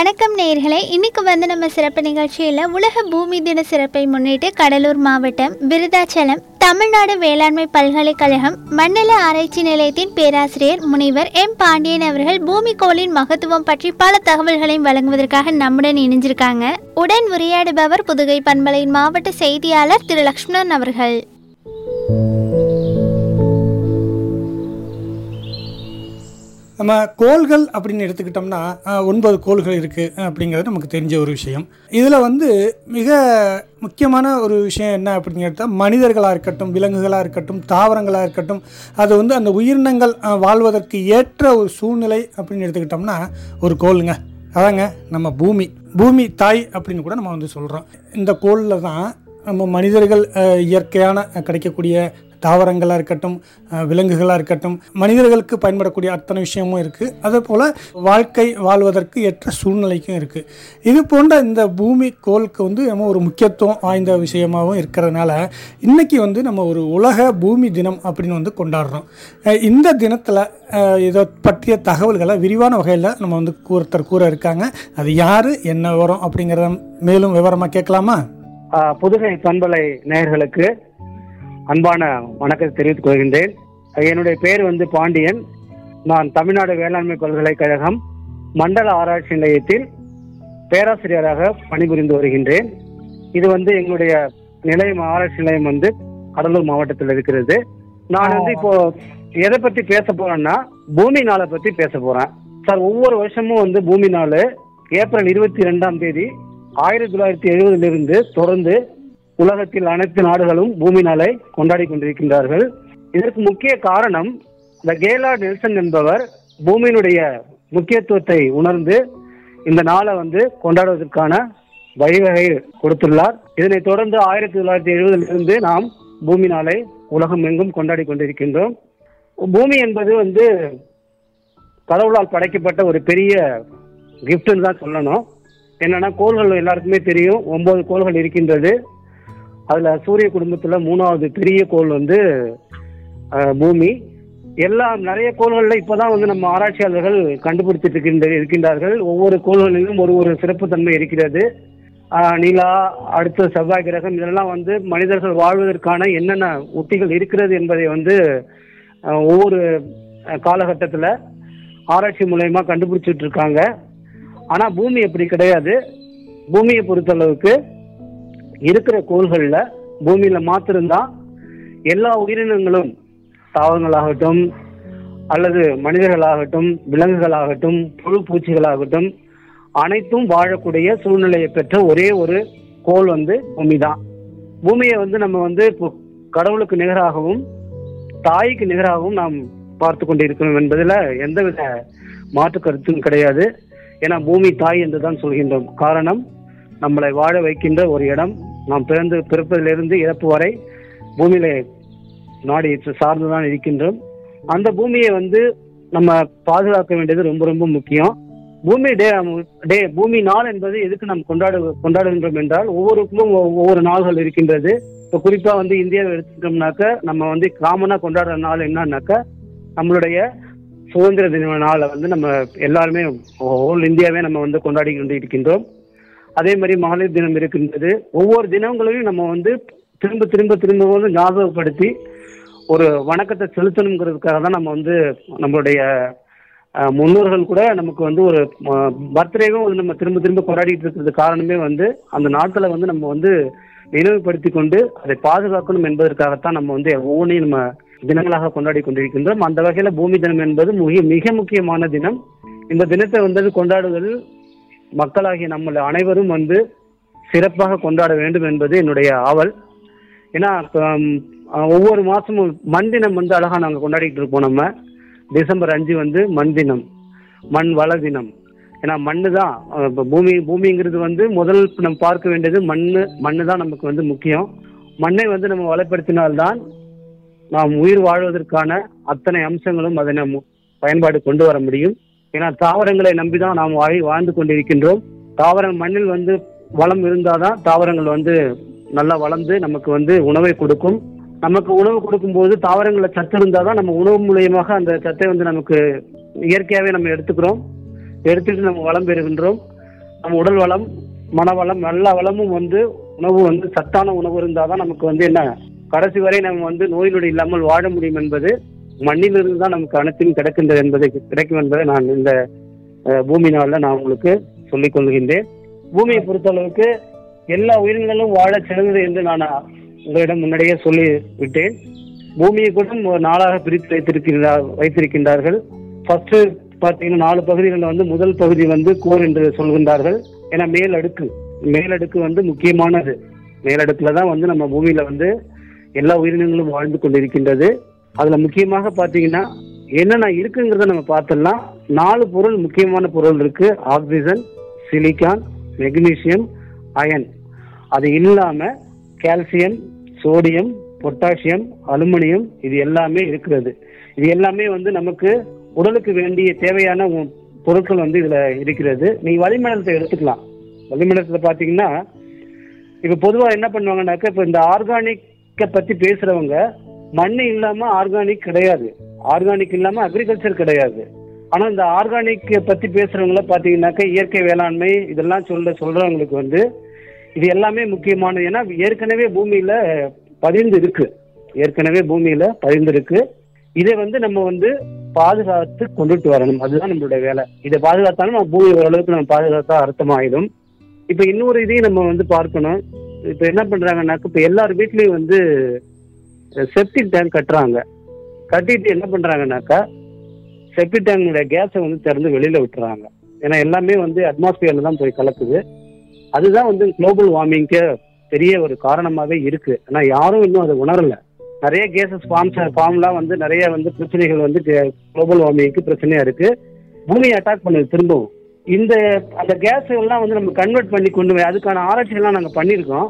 வணக்கம் நேயர்களே இன்னைக்கு வந்து நம்ம சிறப்பு நிகழ்ச்சியில் உலக பூமி தின சிறப்பை முன்னிட்டு கடலூர் மாவட்டம் விருதாச்சலம் தமிழ்நாடு வேளாண்மை பல்கலைக்கழகம் மண்டல ஆராய்ச்சி நிலையத்தின் பேராசிரியர் முனைவர் எம் பாண்டியன் அவர்கள் பூமிக்கோளின் மகத்துவம் பற்றி பல தகவல்களையும் வழங்குவதற்காக நம்முடன் இணைஞ்சிருக்காங்க உடன் உரையாடுபவர் புதுகை பண்பலையின் மாவட்ட செய்தியாளர் திரு லக்ஷ்மணன் அவர்கள் நம்ம கோள்கள் அப்படின்னு எடுத்துக்கிட்டோம்னா அஹ், ஒன்பது கோள்கள் இருக்குது அப்படிங்கிறது நமக்கு தெரிஞ்ச ஒரு விஷயம் இதில் வந்து மிக முக்கியமான ஒரு விஷயம் என்ன அப்படிங்கிறத மனிதர்களாக இருக்கட்டும் விலங்குகளாக இருக்கட்டும் தாவரங்களாக இருக்கட்டும் அது வந்து அந்த உயிரினங்கள் அஹ், வாழ்வதற்கு ஏற்ற ஒரு சூழ்நிலை அப்படின்னு எடுத்துக்கிட்டோம்னா ஒரு கோளுங்க அதாங்க நம்ம பூமி பூமி தாய் அப்படின்னு கூட நம்ம வந்து சொல்கிறோம் இந்த கோளில் தான் நம்ம மனிதர்கள் அஹ், இயற்கையான அஹ், கிடைக்கக்கூடிய தாவரங்களாக இருக்கட்டும் அஹ், விலங்குகளாக இருக்கட்டும் மனிதர்களுக்கு பயன்படக்கூடிய அத்தனை விஷயமும் இருக்குது அதே போல் வாழ்க்கை வாழ்வதற்கு ஏற்ற சூழ்நிலைக்கும் இருக்குது இது போன்ற இந்த பூமி கோளுக்கு வந்து நம்ம ஒரு முக்கியத்துவம் வாய்ந்த விஷயமாகவும் இருக்கிறதுனால இன்றைக்கி வந்து நம்ம ஒரு உலக பூமி தினம் அப்படின்னு வந்து கொண்டாடுறோம் அஹ், இந்த தினத்தில் இதை பற்றிய தகவல்களை விரிவான வகையில் நம்ம வந்து ஒருத்தர் கூற இருக்காங்க அது யார் என்ன வரும் அப்படிங்கிறத மேலும் விவரமாக கேட்கலாமா ஆ, புதுகை பண்பலை நேயர்களுக்கு அன்பான வணக்கத்தை தெரிவித்துக் கொள்கின்றேன் என்னுடைய பேர் வந்து பாண்டியன் நான் தமிழ்நாடு வேளாண்மை பல்கலைக்கழகம் மண்டல ஆராய்ச்சி நிலையத்தில் பேராசிரியராக பணிபுரிந்து வருகின்றேன் இது வந்து எங்களுடைய நிலையம் ஆராய்ச்சி நிலையம் வந்து கடலூர் மாவட்டத்தில் இருக்கிறது நான் வந்து இப்போ எதை பத்தி பேச போறேன்னா பூமி நாளை பத்தி பேச போறேன் சார் ஒவ்வொரு வருஷமும் வந்து பூமி நாள் ஏப்ரல் இருபத்தி ரெண்டாம் தேதி ஆயிரத்தி தொள்ளாயிரத்தி எழுபதிலிருந்து தொடர்ந்து உலகத்தில் அனைத்து நாடுகளும் பூமி நாளை கொண்டாடி கொண்டிருக்கின்றார்கள் இதற்கு முக்கிய காரணம் இந்த கேலா நெல்சன் என்பவர் பூமியினுடைய முக்கியத்துவத்தை உணர்ந்து இந்த நாளை வந்து கொண்டாடுவதற்கான வழிவகை கொடுத்துள்ளார் இதனைத் தொடர்ந்து ஆயிரத்தி தொள்ளாயிரத்தி எழுபதிலிருந்து நாம் பூமி நாளை உலகம் எங்கும் கொண்டாடி கொண்டிருக்கின்றோம் பூமி என்பது வந்து கடவுளால் படைக்கப்பட்ட ஒரு பெரிய கிஃப்ட்னு தான் சொல்லணும் என்னன்னா கோள்கள் எல்லாருக்குமே தெரியும் ஒன்பது கோள்கள் இருக்கின்றது அதுல சூரிய குடும்பத்துல மூணாவது பெரிய கோள் வந்து அஹ், பூமி எல்லா நிறைய கோள்கள்ல இப்பதான் வந்து நம்ம ஆராய்ச்சியாளர்கள் கண்டுபிடிச்சிட்டு இருக்கின்ற இருக்கின்றார்கள் ஒவ்வொரு கோள்களிலும் ஒரு ஒரு சிறப்புத்தன்மை இருக்கிறது ஆஹ், நிலா அடுத்த செவ்வாய் கிரகம் இதெல்லாம் வந்து மனிதர்கள் வாழ்வதற்கான என்னென்ன உத்திகள் இருக்கிறது என்பதை வந்து அஹ், ஒவ்வொரு அஹ், காலகட்டத்துல ஆராய்ச்சி மூலயமா கண்டுபிடிச்சிட்டு இருக்காங்க ஆனா பூமி அப்படி கிடையாது பூமியை பொறுத்தளவுக்கு இருக்கிற கோள்கள்ல பூமியில மாத்திரம்தான் எல்லா உயிரினங்களும் தாவரங்களாகட்டும் அல்லது மனிதர்களாகட்டும் விலங்குகளாகட்டும் புழு பூச்சிகளாகட்டும் அனைத்தும் வாழக்கூடிய சூழ்நிலையை பெற்ற ஒரே ஒரு கோள் வந்து பூமி தான் பூமியை வந்து நம்ம வந்து இப்போ கடவுளுக்கு நிகராகவும் தாய்க்கு நிகராகவும் நாம் பார்த்து கொண்டிருக்கிறோம் என்பதில் எந்தவித மாற்று கருத்தும் கிடையாது ஏன்னா பூமி தாய் என்று தான் சொல்கின்றோம் காரணம் நம்மளை வாழ வைக்கின்ற ஒரு இடம் நாம் பிறந்து பிறப்பதிலிருந்து இறப்பு வரை பூமியில நாடு சார்ந்து தான் இருக்கின்றோம் அந்த பூமியை வந்து நம்ம பாதுகாக்க வேண்டியது ரொம்ப ரொம்ப முக்கியம் பூமி டே டே பூமி நாள் என்பது எதுக்கு நாம் கொண்டாடு கொண்டாடுகின்றோம் என்றால் ஒவ்வொருக்கும் ஒவ்வொரு ஒவ்வொரு நாள்கள் இருக்கின்றது இப்போ குறிப்பா வந்து இந்தியாவை எடுத்துட்டோம்னாக்க நம்ம வந்து காமனா கொண்டாடுற நாள் என்னன்னாக்க நம்மளுடைய சுதந்திர தின நாளை வந்து நம்ம எல்லாருமே ஹோல் இந்தியாவே நம்ம வந்து கொண்டாடி கொண்டு இருக்கின்றோம் அதே மாதிரி மகளிர் தினம் இருக்கின்றது ஒவ்வொரு தினங்களையும் நம்ம வந்து திரும்ப திரும்ப திரும்ப வந்து ஞாபகப்படுத்தி ஒரு வணக்கத்தை செலுத்தணுங்கிறதுக்காக தான் நம்ம வந்து நம்மளுடைய அஹ், முன்னோர்கள் கூட நமக்கு வந்து ஒரு பர்த்டேவும் வந்து நம்ம திரும்ப திரும்ப கொண்டாடிட்டு இருக்கிறது காரணமே வந்து அந்த நாட்களை வந்து நம்ம வந்து நினைவுபடுத்தி கொண்டு அதை பாதுகாக்கணும் என்பதற்காகத்தான் நம்ம வந்து ஒவ்வொன்றையும் நம்ம தினங்களாக கொண்டாடி கொண்டிருக்கின்றோம் அந்த வகையில பூமி தினம் என்பது மிக மிக முக்கியமான தினம் இந்த தினத்தை வந்து கொண்டாடுவதில் மக்களாகிய நம்ம அனைவரும் வந்து சிறப்பாக கொண்டாட வேண்டும் என்பது என்னுடைய ஆவல் ஏன்னா இப்ப, ம், அஹ், ஒவ்வொரு மாசமும் மண் தினம் வந்து அழகா நாங்க கொண்டாடிட்டு இருப்போம் நம்ம டிசம்பர் அஞ்சு வந்து மண் தினம் மண் வள தினம் ஏன்னா மண்ணு தான் அஹ், இப்ப பூமி பூமிங்கிறது வந்து முதல் நம்ம பார்க்க வேண்டியது மண்ணு மண்ணு தான் நமக்கு வந்து முக்கியம் மண்ணை வந்து நம்ம வளப்படுத்தினால்தான் நாம் உயிர் வாழ்வதற்கான அத்தனை அம்சங்களும் அதை நம்ம பயன்பாடு கொண்டு வர முடியும் ஏன்னா தாவரங்களை நம்பிதான் நாம் வாழி வாழ்ந்து கொண்டிருக்கின்றோம் தாவரம் மண்ணில் வந்து வளம் இருந்தாதான் தாவரங்கள் வந்து நல்லா வளர்ந்து நமக்கு வந்து உணவை கொடுக்கும் நமக்கு உணவு கொடுக்கும்போது தாவரங்கள சத்து இருந்தாதான் நம்ம உணவு மூலியமாக அந்த சத்தை வந்து நமக்கு இயற்கையாகவே நம்ம எடுத்துக்கிறோம் எடுத்துட்டு நம்ம வளம் பெறுகின்றோம் நம்ம உடல் வளம் மனவளம் எல்லா வளமும் வந்து உணவு வந்து சத்தான உணவு இருந்தால் தான் நமக்கு வந்து என்ன கடைசி வரை நம்ம வந்து நோய் நொடி இல்லாமல் வாழ முடியும் என்பது மண்ணிலிருந்து தான் நமக்கு அனைத்தும் கிடைக்கின்றது என்பதை கிடைக்கும் என்பதை நான் இந்த அஹ், பூமி நாளில் நான் உங்களுக்கு சொல்லிக் கொள்கின்றேன் பூமியை பொறுத்தளவுக்கு எல்லா உயிரினங்களும் வாழ சிறந்தது என்று நான் உங்களிடம் முன்னாடியே சொல்லி விட்டேன் பூமியை கூட ஒரு நாளாக பிரித்து வைத்திருக்கிறார் வைத்திருக்கின்றார்கள் ஃபர்ஸ்ட் பார்த்தீங்கன்னா நாலு பகுதிகளில் வந்து முதல் பகுதி வந்து கோர் என்று சொல்கின்றார்கள் ஏன்னா மேல் அடுக்கு மேலடுக்கு வந்து முக்கியமானது மேலடுக்குல தான் வந்து நம்ம பூமியில வந்து எல்லா உயிரினங்களும் வாழ்ந்து கொண்டிருக்கின்றது அதுல முக்கியமாக பார்த்தீங்கன்னா என்னென்ன இருக்குங்கிறத நம்ம பார்த்தோம்னா நாலு பொருள் முக்கியமான பொருள் இருக்கு ஆக்சிஜன் சிலிக்கான் மெக்னீசியம் அயன் அது இல்லாம கால்சியம் சோடியம் பொட்டாசியம் அலுமினியம் இது எல்லாமே இருக்கிறது இது எல்லாமே வந்து நமக்கு உடலுக்கு வேண்டிய தேவையான உ- பொருட்கள் வந்து இதுல இருக்கிறது நீங்க வளிமண்டலத்தை எடுத்துக்கலாம் வளிமண்டலத்துல பாத்தீங்கன்னா இப்ப பொதுவா என்ன பண்ணுவாங்கன்னாக்க இப்ப இந்த ஆர்கானிக்கை பத்தி பேசுறவங்க மண் இல்லாம ஆர்கானிக் கிடையாது ஆர்கானிக் இல்லாம அக்ரிகல்ச்சர் கிடையாது ஆனா இந்த ஆர்கானிக் பத்தி பேசுறவங்கள பாத்தீங்கன்னாக்க இயற்கை வேளாண்மை இதெல்லாம் சொல்ல சொல்றவங்களுக்கு வந்து இது எல்லாமே முக்கியமானது ஏன்னா ஏற்கனவே பூமியில பதிந்து இருக்கு ஏற்கனவே பூமியில பதிந்து இருக்கு இதை வந்து நம்ம வந்து பாதுகாத்து கொண்டுட்டு வரணும் அதுதான் நம்மளுடைய வேலை இதை பாதுகாத்தாலும் நம்ம பூமி ஓரளவுக்கு நம்ம பாதுகாத்தா அர்த்தமாயிடும் இப்ப இன்னொரு இதையும் நம்ம வந்து பார்க்கணும் இப்ப என்ன பண்றாங்கன்னாக்க இப்ப எல்லார் வீட்லயும் வந்து செப்டிக் டேங்க் கட்டுறாங்க கட்டிட்டு என்ன பண்றாங்கன்னாக்கா செப்டிக் டேங்குடைய கேஸை வந்து திறந்து வெளியில விட்டுறாங்க ஏன்னா எல்லாமே வந்து அட்மாஸ்பியர்ல தான் போய் கலக்குது அதுதான் வந்து குளோபல் வார்மிங்க்கு பெரிய ஒரு காரணமாவே இருக்கு ஆனா யாரும் இன்னும் அதை உணரல நிறைய கேசஸ் ஃபார்ம்ஸ் ஃபார்ம்லாம் வந்து நிறைய வந்து பிரச்சனைகள் வந்து குளோபல் வார்மிங்க்கு பிரச்சனையா இருக்கு பூமியை அட்டாக் பண்ணுது திரும்பவும் இந்த அந்த கேஸ் எல்லாம் வந்து நம்ம கன்வெர்ட் பண்ணி கொண்டு போய் அதுக்கான ஆராய்ச்சிகள்லாம் நாங்கள் பண்ணியிருக்கோம்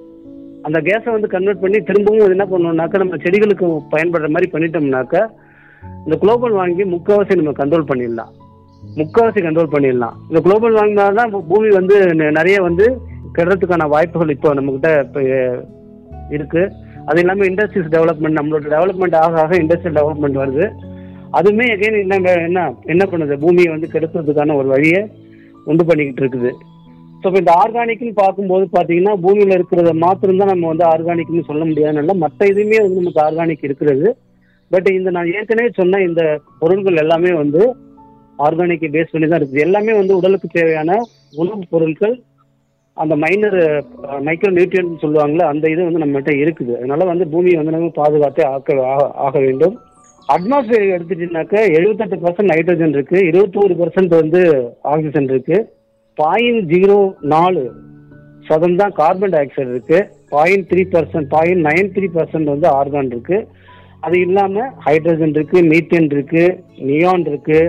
அந்த கேஸை வந்து கன்வெர்ட் பண்ணி திரும்பவும் அது என்ன பண்ணோம்னாக்கா நம்ம செடிகளுக்கு பயன்படுற மாதிரி பண்ணிட்டோம்னாக்கா இந்த குளோபல் வாங்கி முக்கால்வாசி நம்ம கண்ட்ரோல் பண்ணிடலாம் முக்கால்வாசி கண்ட்ரோல் பண்ணிடலாம் இந்த குளோபல் வாங்கினா தான் பூமி வந்து நெ- நிறைய வந்து கெடுறதுக்கான வாய்ப்புகள் இப்போ நம்மக்கிட்ட இப்போ இருக்கு அது இல்லாமல் இண்டஸ்ட்ரீஸ் டெவலப்மெண்ட் நம்மளோட டெவலப்மெண்ட் ஆக ஆக இண்டஸ்ட்ரியல் டெவலப்மெண்ட் வருது அதுவுமே எகைன் என்ன என்ன என்ன பண்ணுது பூமியை வந்து கெடுக்கிறதுக்கான ஒரு வழியை உண்டு பண்ணிக்கிட்டு இருக்குது ஸோ இப்போ இந்த ஆர்கானிக்னு பார்க்கும்போது பார்த்தீங்கன்னா பூமியில் இருக்கிறத மாத்திரம் தான் நம்ம வந்து ஆர்கானிக்னு சொல்ல முடியாதுனால மற்ற இதுவுமே வந்து நமக்கு ஆர்கானிக் இருக்கிறது பட் இந்த நான் ஏற்கனவே சொன்ன இந்த பொருட்கள் எல்லாமே வந்து ஆர்கானிக்கை பேஸ் பண்ணி தான் இருக்குது எல்லாமே வந்து உடலுக்கு தேவையான உணவுப் பொருட்கள் அந்த மைனர் மைக்ரோ நியூட்ரியன் சொல்லுவாங்கல்ல அந்த இது வந்து நம்மகிட்ட இருக்குது அதனால வந்து பூமியை வந்து நம்ம பாதுகாத்து ஆக்க ஆக- ஆக வேண்டும் அட்மாஸ்பியர் எடுத்துட்டீங்கன்னாக்க எழுபத்தெட்டு பர்சன்ட் நைட்ரஜன் இருக்கு இருபத்தோரு பர்சன்ட் வந்து ஆக்சிஜன் இருக்கு பாயிண்ட் ஜீரோ நாலு சதம் தான் கார்பன் டை ஆக்சைடு இருக்கு point three percent point nine three percent வந்து ஆர்கான் இருக்கு அது இல்லாம ஹைட்ரஜன் இருக்கு மீத்தேன் இருக்கு நியான் இருக்கு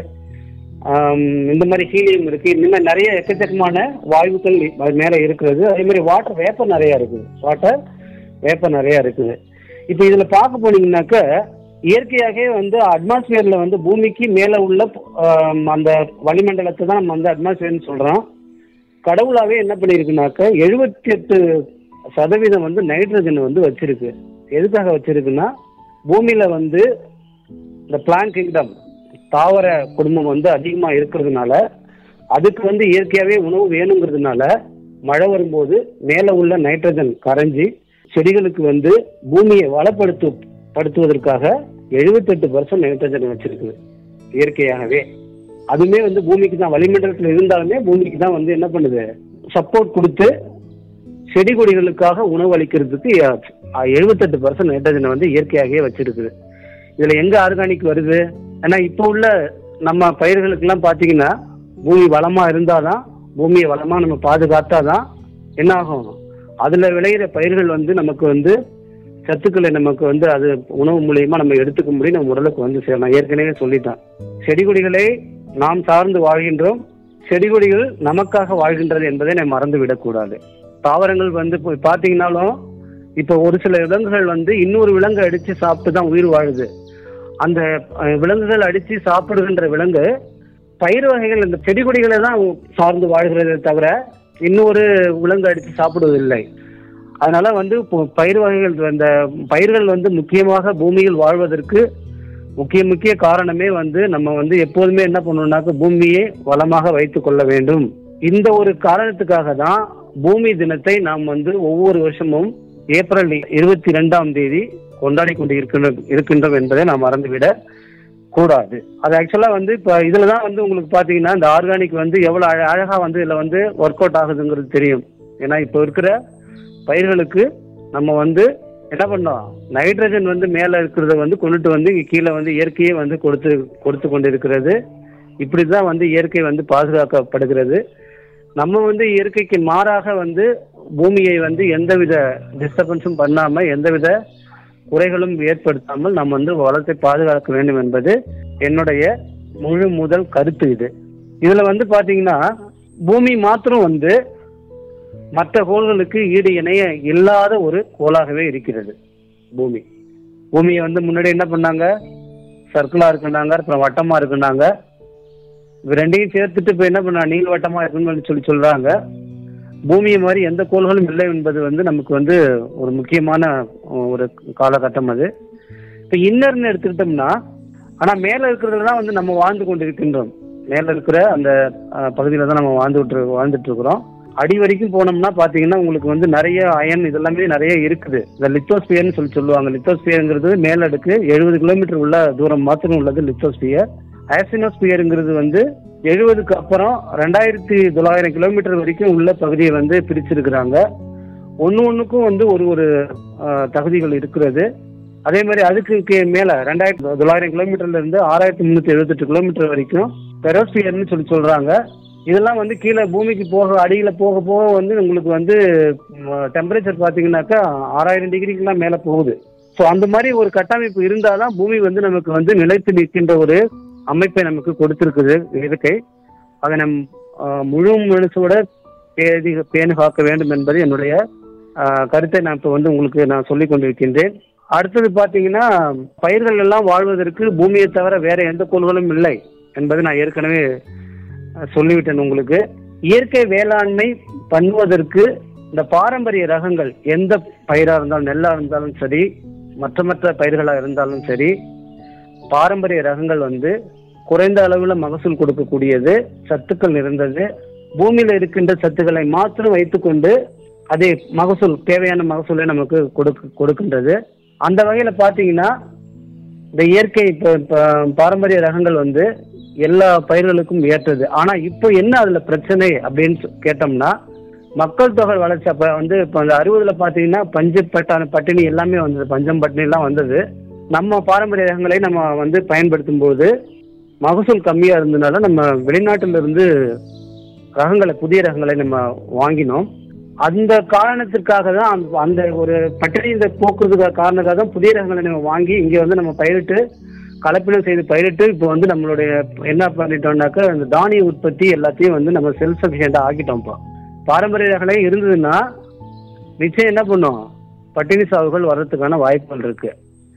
ஆம், இந்த மாதிரி ஹீலியம் இருக்கு இந்த மாதிரி நிறைய எக்கச்சக்கமான வாயுக்கள் அது மேல இருக்கிறது அதே மாதிரி வாட்டர் வேப்பர் நிறைய இருக்குது வாட்டர் வேப்பர் நிறைய இருக்குது இப்போ இதுல பார்க்க போனீங்கன்னாக்க இயற்கையாகவே வந்து அட்மாஸ்பியர்ல வந்து பூமிக்கு மேல உள்ள ஆம், அந்த வளிமண்டலத்தை தான் நம்ம வந்து அட்மாஸ்பியர்னு சொல்றோம் கடவுளாவே என்ன பண்ணியிருக்குனாக்க எழுபத்தி எட்டு சதவீதம் வந்து நைட்ரஜன் வந்து வச்சிருக்கு எதுக்காக வச்சிருக்குன்னா பூமியில வந்து இந்த பிளான் கிங்டம் தாவர குடும்பம் வந்து அதிகமா இருக்கிறதுனால அதுக்கு வந்து இயற்கையாவே உணவு வேணுங்கிறதுனால மழை வரும்போது மேல உள்ள நைட்ரஜன் கரைஞ்சி செடிகளுக்கு வந்து பூமியை வளப்படுத்து படுத்துவதற்காக எழுபத்தெட்டு பர்சன்ட் நைட்ரஜன் வச்சிருக்குது இயற்கையாகவே அதுவுமே வந்து பூமிக்கு தான் வளிமண்டலத்தில் இருந்தாலுமே பூமிக்கு தான் வந்து என்ன பண்ணுது சப்போர்ட் கொடுத்து செடி கொடிகளுக்காக உணவு அளிக்கிறதுக்கு எழுபத்தெட்டு பர்சன்ட் நைட்ரஜனை வந்து இயற்கையாகவே வச்சிருக்குது இதுல எங்க ஆர்கானிக் வருது ஏன்னா இப்போ உள்ள நம்ம பயிர்களுக்கெல்லாம் பாத்தீங்கன்னா பூமி வளமா இருந்தாதான் பூமியை வளமா நம்ம பாதுகாத்தாதான் என்ன ஆகும் அதுல விளையிற பயிர்கள் வந்து நமக்கு வந்து சத்துக்களை நமக்கு வந்து அது உணவு மூலியமா நம்ம எடுத்துக்க முடியும் நம்ம உடலுக்கு வந்து சேரும் நான் ஏற்கனவே சொல்லிட்டேன் செடி கொடிகளை நாம் சார்ந்து வாழ்கின்றோம் செடி கொடிகள் நமக்காக வாழ்கின்றது என்பதை நம்ம மறந்து விடக்கூடாது தாவரங்கள் வந்து இப்போ பார்த்தீங்கன்னாலும் இப்போ ஒரு சில விலங்குகள் வந்து இன்னொரு விலங்கை அடிச்சு சாப்பிட்டு தான் உயிர் வாழுது அந்த அஹ், விலங்குகள் அடிச்சு சாப்பிடுகின்ற விலங்கு பயிர் வகைகள் இந்த செடி கொடிகளை தான் சார்ந்து வாழ்கிறதே தவிர இன்னொரு விலங்கு அடித்து சாப்பிடுவதில்லை அதனால வந்து இப்போ பயிர் வகைகள் அந்த பயிர்கள் வந்து முக்கியமாக பூமியில் வாழ்வதற்கு முக்கிய முக்கிய காரணமே வந்து நம்ம வந்து எப்போதுமே என்ன பண்ணணும்னாக்க பூமியை வளமாக வைத்துக் கொள்ள வேண்டும் இந்த ஒரு காரணத்துக்காக தான் பூமி தினத்தை நாம் வந்து ஒவ்வொரு வருஷமும் ஏப்ரல் இருபத்தி ரெண்டாம் தேதி கொண்டாடி கொண்டு இருக்கின்றோம் இருக்கின்றோம் என்பதை நாம் மறந்துவிட கூடாது அது ஆக்சுவலா வந்து இப்போ இதுல தான் வந்து உங்களுக்கு பாத்தீங்கன்னா இந்த ஆர்கானிக் வந்து எவ்வளவு அழ- அழகா வந்து இதுல வந்து ஒர்க் அவுட் ஆகுதுங்கிறது தெரியும் ஏன்னா இப்போ இருக்கிற பயிர்களுக்கு நம்ம வந்து என்ன பண்ணோம் நைட்ரஜன் வந்து மேல இருக்கிறத வந்து கொண்டுட்டு வந்து இங்க கீழே வந்து இயற்கையே வந்து கொடுத்து கொடுத்து கொண்டு இருக்கிறது இப்படிதான் வந்து இயற்கை வந்து பாதுகாக்கப்படுகிறது நம்ம வந்து இயற்கைக்கு மாறாக வந்து பூமியை வந்து எந்தவித டிஸ்டர்பன்ஸும் பண்ணாம எந்தவித குறைகளும் ஏற்படுத்தாமல் நம்ம வந்து வளத்தை பாதுகாக்க வேண்டும் என்பது என்னுடைய முழு முதல் கருத்து இது இதுல வந்து பாத்தீங்கன்னா பூமி மாத்திரம் வந்து மற்ற கோள்களுக்கு ஈடு இணைய இல்லாத ஒரு கோளாகவே இருக்கிறது பூமி பூமியை வந்து முன்னாடி என்ன பண்ணாங்க சர்க்கிளா இருக்குனாங்க அப்புறம் வட்டமா இருக்குனாங்க இது ரெண்டையும் சேர்த்துட்டு இப்போ என்ன பண்ணா நீள் வட்டமா இருக்குன்னு சொல்லி சொல்றாங்க பூமியை மாதிரி எந்த கோள்களும் இல்லை என்பது வந்து நமக்கு வந்து ஒரு முக்கியமான ஒரு காலகட்டம் அது இப்போ இன்னர்னு எடுத்துக்கிட்டோம்னா ஆனா மேல இருக்கிறதுல தான் வந்து நம்ம வாழ்ந்து கொண்டு இருக்கின்றோம் மேல இருக்கிற அந்த அஹ், பகுதியில தான் நம்ம வாழ்ந்துட்டு வாழ்ந்துட்டு இருக்கிறோம் அடி வரைக்கும் போனோம்னா பாத்தீங்கன்னா உங்களுக்கு வந்து நிறைய அயன் இதெல்லாமே நிறைய இருக்குது இந்த லித்தோஸ்பியர்னு சொல்லி சொல்லுவாங்க லித்தோஸ்பியருங்கிறது மேலடுக்கு எழுபது கிலோமீட்டர் உள்ள தூரம் மாத்திரம் உள்ளது லித்தோஸ்பியர் ஆசினோஸ்பியருங்கிறது வந்து எழுபதுக்கு அப்புறம் ரெண்டாயிரத்தி தொள்ளாயிரம் கிலோமீட்டர் வரைக்கும் உள்ள பகுதியை வந்து பிரிச்சிருக்கிறாங்க ஒன்று ஒன்றுக்கும் வந்து ஒரு ஒரு அஹ், தகுதிகள் இருக்கிறது அதே மாதிரி அதுக்கு கீ- மேல ரெண்டாயிரத்தி தொள்ளாயிரம் கிலோமீட்டர்ல இருந்து ஆறாயிரத்தி முந்நூற்றி எழுபத்தெட்டு கிலோமீட்டர் வரைக்கும் பெரோஸ்பியர்னு சொல்லி சொல்றாங்க இதெல்லாம் வந்து கீழே பூமிக்கு போக அடியில போக போக வந்து உங்களுக்கு வந்து டெம்பரேச்சர் பார்த்தீங்கன்னாக்கா ஆறாயிரம் டிகிரிக்கெல்லாம் மேலே போகுது ஸோ அந்த மாதிரி ஒரு கட்டமைப்பு இருந்தாதான் பூமி வந்து நமக்கு வந்து நிலைத்து நிற்கின்ற ஒரு அமைப்பை நமக்கு கொடுத்திருக்குது இயற்கை அதை நம் அஹ், முழு மனசோட பேதி பேணி காக்க வேண்டும் என்பது என்னுடைய அஹ், கருத்தை நான் இப்போ வந்து உங்களுக்கு நான் சொல்லிக் கொண்டிருக்கின்றேன் அடுத்தது பார்த்தீங்கன்னா பயிர்கள் எல்லாம் வாழ்வதற்கு பூமியை தவிர வேற எந்த கோள்களும் இல்லை என்பதை நான் ஏற்கனவே அஹ், சொல்லிவிட்டேன் உங்களுக்கு இயற்கை வேளாண்மை பண்ணுவதற்கு இந்த பாரம்பரிய ரகங்கள் எந்த பயிரா இருந்தாலும் நெல்லா இருந்தாலும் சரி மற்ற மற்ற பயிர்களா இருந்தாலும் சரி பாரம்பரிய ரகங்கள் வந்து குறைந்த அளவுல மகசூல் கொடுக்கக்கூடியது சத்துக்கள் நிறைந்தது பூமியில இருக்கின்ற சத்துக்களை மாத்திரம் வைத்துக்கொண்டு அதே மகசூல் தேவையான மகசூலை நமக்கு கொடுக்க கொடுக்கின்றது அந்த வகையில பாத்தீங்கன்னா இந்த இயற்கை இப்ப- இப்ப பாரம்பரிய ரகங்கள் வந்து எல்லா பயிர்களுக்கும் ஏற்றது ஆனா இப்போ என்ன அதுல பிரச்சனை அப்படின்னு சொ- கேட்டோம்னா மக்கள் தொகை வளர்ச்சி அப்ப வந்து இப்போ அந்த அறுபதுல பாத்தீங்கன்னா பஞ்சு பட்டான பட்டினி எல்லாமே வந்தது பஞ்சம் பட்டினி எல்லாம் வந்தது நம்ம பாரம்பரிய ரகங்களை நம்ம வந்து பயன்படுத்தும் போது மகசூல் கம்மியா இருந்ததுனால நம்ம வெளிநாட்டுல இருந்து ரகங்களை புதிய ரகங்களை நம்ம வாங்கினோம் அந்த காரணத்திற்காக தான் அந்த- அந்த ஒரு பட்டினி இந்த போக்குறதுக்காக காரணத்துக்காக தான் புதிய ரகங்களை நம்ம வாங்கி இங்க வந்து நம்ம பயிரிட்டு கலப்பினம் செய்து பயிரிட்டு இப்போ வந்து நம்மளுடைய என்ன பண்ணிட்டோம்னாக்கா அந்த தானிய உற்பத்தி எல்லாத்தையும் வந்து நம்ம செல்ஃப் சஃபிஷியண்டா ஆக்கிட்டோம் இப்போ பாரம்பரிய ரகங்களே இருந்ததுன்னா நிச்சயம் என்ன பண்ணும் பட்டினி சாவுகள் வர்றதுக்கான வாய்ப்புகள் இருக்கு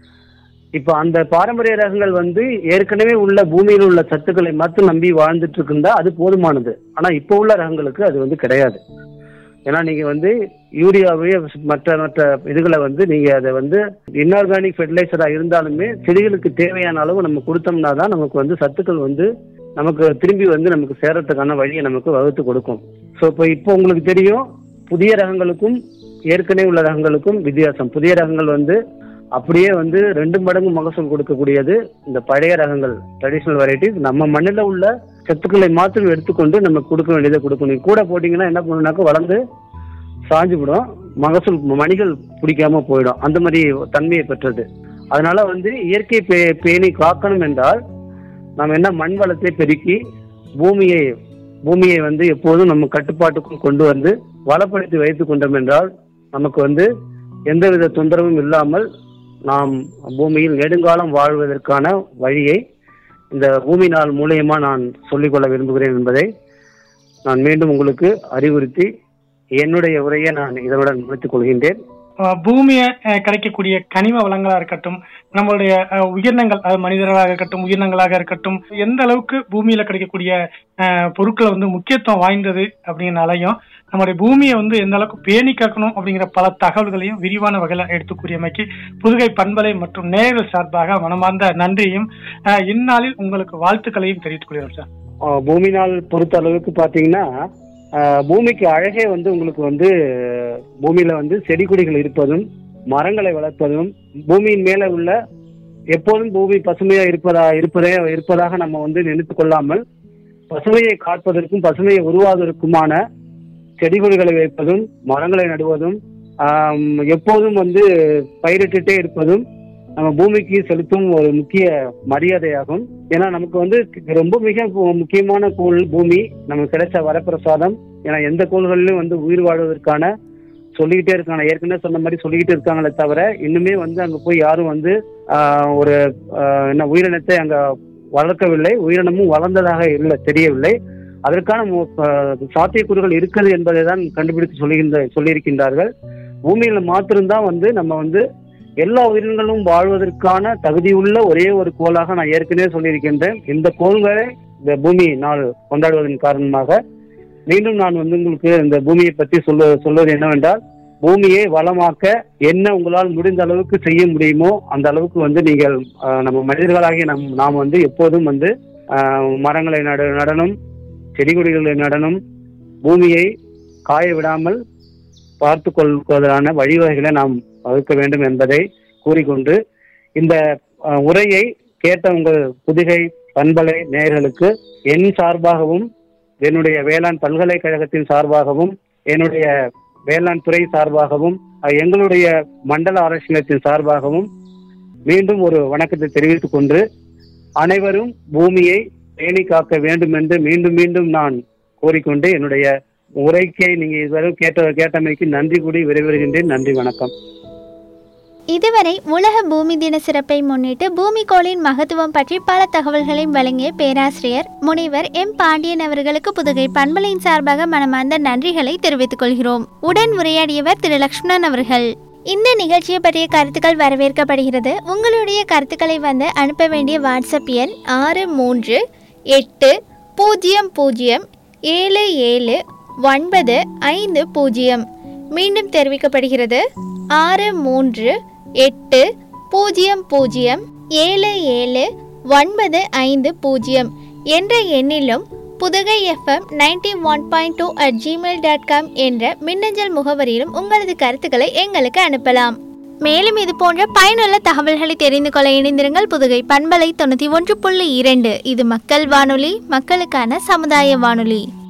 இப்போ அந்த பாரம்பரிய ரகங்கள் வந்து ஏற்கனவே உள்ள பூமியில் உள்ள சத்துக்களை மட்டும் நம்பி வாழ்ந்துட்டு இருக்குந்தா அது போதுமானது ஆனா இப்போ உள்ள ரகங்களுக்கு அது வந்து கிடையாது ஏன்னா நீங்க வந்து யூரியாவே மற்ற மற்ற இதுகளை வந்து நீங்க அதை வந்து இன்ஆர்கானிக் ஃபெர்டிலைசரா இருந்தாலுமே செடிகளுக்கு தேவையான அளவு நம்ம கொடுத்தோம்னா தான் நமக்கு வந்து சத்துக்கள் வந்து நமக்கு திரும்பி வந்து நமக்கு சேரத்துக்கான வழியை நமக்கு வகுத்து கொடுக்கும் ஸோ இப்போ இப்போ உங்களுக்கு தெரியும் புதிய ரகங்களுக்கும் ஏற்கனவே உள்ள ரகங்களுக்கும் வித்தியாசம் புதிய ரகங்கள் வந்து அப்படியே வந்து ரெண்டு மடங்கு மகசூல் கொடுக்கக்கூடியது இந்த பழைய ரகங்கள் ட்ரெடிஷ்னல் வெரைட்டிஸ் நம்ம மண்ணில் உள்ள சத்துக்களை மாத்திரம் எடுத்துக்கொண்டு நம்ம கொடுக்க வேண்டியதை கொடுக்கணும் கூட போட்டிங்கன்னா என்ன பண்ணுனாக்கா வளர்ந்து சாஞ்சு விடும் மகசூல் மணிகள் பிடிக்காம போயிடும் அந்த மாதிரி தன்மையை பெற்றது அதனால வந்து இயற்கை பே பேணி காக்கணும் என்றால் நாம் என்ன மண் வளத்தை பெருக்கி பூமியை பூமியை வந்து எப்போதும் நம்ம கட்டுப்பாட்டுக்குள் கொண்டு வந்து வளப்படுத்தி வைத்துக் கொண்டோம் என்றால் நமக்கு வந்து எந்தவித தொந்தரவும் இல்லாமல் நாம் பூமியில் நெடுங்காலம் வாழ்வதற்கான வழியை இந்த பூமி நாள் மூலியமா நான் சொல்லிக்கொள்ள விரும்புகிறேன் என்பதை நான் மீண்டும் உங்களுக்கு அறிவுறுத்தி என்னுடைய உரையை நான் இதனுடன் முடித்துக் கொள்கின்றேன் அஹ் பூமியை அஹ், கிடைக்கக்கூடிய கனிம வளங்களா இருக்கட்டும் நம்மளுடைய அஹ், உயிரினங்கள் அது மனிதர்களாக இருக்கட்டும் உயிரினங்களாக இருக்கட்டும் எந்த அளவுக்கு பூமியில கிடைக்கக்கூடிய அஹ், பொருட்கள் வந்து முக்கியத்துவம் வாய்ந்தது அப்படிங்கனாலையும் நம்மளுடைய பூமியை வந்து எந்த அளவுக்கு பேணி காக்கணும் அப்படிங்கிற பல தகவல்களையும் விரிவான வகையில எடுத்து கூறியமைக்கு புதுகை பண்பலை மற்றும் நேயர்கள் சார்பாக மனமார்ந்த நன்றியையும் அஹ், இந்நாளில் உங்களுக்கு வாழ்த்துக்களையும் தெரிவித்துக் கொள்கிறோம் சார் ஆஹ் பூமி நாள் பொறுத்த அளவுக்கு பார்த்தீங்கன்னா ஆஹ், பூமிக்கு அழகே வந்து உங்களுக்கு வந்து பூமியில வந்து செடி கொடிகள் இருப்பதும் மரங்களை வளர்ப்பதும் பூமியின் மேல உள்ள எப்போதும் பூமி பசுமையா இருப்பதா இருப்பதே இருப்பதாக நம்ம வந்து நினைத்து கொள்ளாமல் பசுமையை காப்பதற்கும் பசுமையை உருவாவதற்குமான செடி கொடிகளை வைப்பதும் மரங்களை நடுவதும் ஆம், எப்போதும் வந்து பயிரிட்டுட்டே இருப்பதும் நம்ம பூமிக்கு செலுத்தும் ஒரு முக்கிய மரியாதையாகும் ஏன்னா நமக்கு வந்து ரொம்ப மிக மு- முக்கியமான கோள் பூமி நமக்கு கிடைச்ச வரப்பிரசாதம் ஏன்னா எந்த கோள்களிலும் வந்து உயிர் வாழ்வதற்கான சொல்லிக்கிட்டே இருக்காங்க ஏற்கனவே சொன்ன மாதிரி சொல்லிக்கிட்டு இருக்காங்களே தவிர இன்னுமே வந்து அங்க போய் யாரும் வந்து ஆஹ், ஒரு ஆஹ், என்ன உயிரினத்தை அங்க வளர்க்கவில்லை உயிரினமும் வளர்ந்ததாக இல்லை தெரியவில்லை அதற்கான மு- ஆஹ், சாத்தியக்கூறுகள் இருக்குது என்பதை தான் கண்டுபிடித்து சொல்லுகின்ற சொல்லியிருக்கின்றார்கள் பூமியில மாத்திரம்தான் வந்து நம்ம வந்து எல்லா உயிரினங்களும் வாழ்வதற்கான தகுதியுள்ள ஒரே ஒரு கோளாக நான் ஏற்கனவே சொல்லியிருக்கின்றேன் இந்த கோள்களை இந்த பூமி நாள் கொண்டாடுவதன் காரணமாக மீண்டும் நான் வந்து உங்களுக்கு இந்த பூமியை பற்றி சொல்ல சொல்வது என்னவென்றால் பூமியை வளமாக்க என்ன உங்களால் முடிந்த அளவுக்கு செய்ய முடியுமோ அந்த அளவுக்கு வந்து நீங்கள் ஆஹ், நம்ம மனிதர்களாகிய நம் நாம் வந்து எப்போதும் வந்து ஆஹ், மரங்களை நட நடனம் செடி கொடிகளை நடனம் பூமியை காய விடாமல் பார்த்து கொள்வதற்கான வழிவகைகளை நாம் வகுக்க வேண்டும் என்பதை கூறிக்கொண்டு இந்த அஹ், உரையை கேட்ட உங்கள் புதுகை பண்பலை நேயர்களுக்கு என் சார்பாகவும் என்னுடைய வேளாண் பல்கலைக்கழகத்தின் சார்பாகவும் என்னுடைய வேளாண் துறை சார்பாகவும் அஹ், எங்களுடைய மண்டல ஆராய்ச்சி நிலையத்தின் சார்பாகவும் மீண்டும் ஒரு வணக்கத்தை தெரிவித்துக் கொண்டு அனைவரும் பூமியை பேணி காக்க வேண்டும் என்று மீண்டும் மீண்டும் நான் கூறிக்கொண்டு என்னுடைய உரைக்கை நீங்க இதுவரை கேட்ட கேட்டமைக்கு நன்றி கூடி விரைவுகின்றேன் நன்றி வணக்கம் இதுவரை உலக பூமி தின சிறப்பை முன்னிட்டு பூமிக்கோளின் மகத்துவம் பற்றி பல தகவல்களையும் வழங்கிய பேராசிரியர் முனைவர் எம் பாண்டியன் அவர்களுக்கு புதுகை பண்பலையின் சார்பாக மனமார்ந்த நன்றிகளை தெரிவித்துக் கொள்கிறோம் உடன் உரையாடியவர் திரு லக்ஷ்மணன் அவர்கள் இந்த நிகழ்ச்சியை பற்றிய கருத்துக்கள் வரவேற்கப்படுகிறது உங்களுடைய கருத்துக்களை வந்து அனுப்ப வேண்டிய வாட்ஸ்அப் எண் ஆறு மூன்று எட்டு பூஜ்ஜியம் பூஜ்ஜியம் ஏழு ஏழு ஒன்பது ஐந்து பூஜ்ஜியம் மீண்டும் தெரிவிக்கப்படுகிறது ஆறு மூன்று எட்டு பூஜ்ஜியம் பூஜ்ஜியம் ஏழு ஏழு ஒன்பது ஐந்து பூஜ்ஜியம் என்ற எண்ணிலும் Pudugai FM ninety one point two at Gmail dot com என்ற மின்னஞ்சல் முகவரியிலும் உங்களது கருத்துக்களை எங்களுக்கு அனுப்பலாம் மேலும் இது போன்ற பயனுள்ள தகவல்களை தெரிந்து கொள்ள இணைந்திருங்கள் புதுகை பண்பலை தொண்ணூற்றி ஒன்று புள்ளி இரண்டு இது மக்கள் வானொலி மக்களுக்கான சமுதாய வானொலி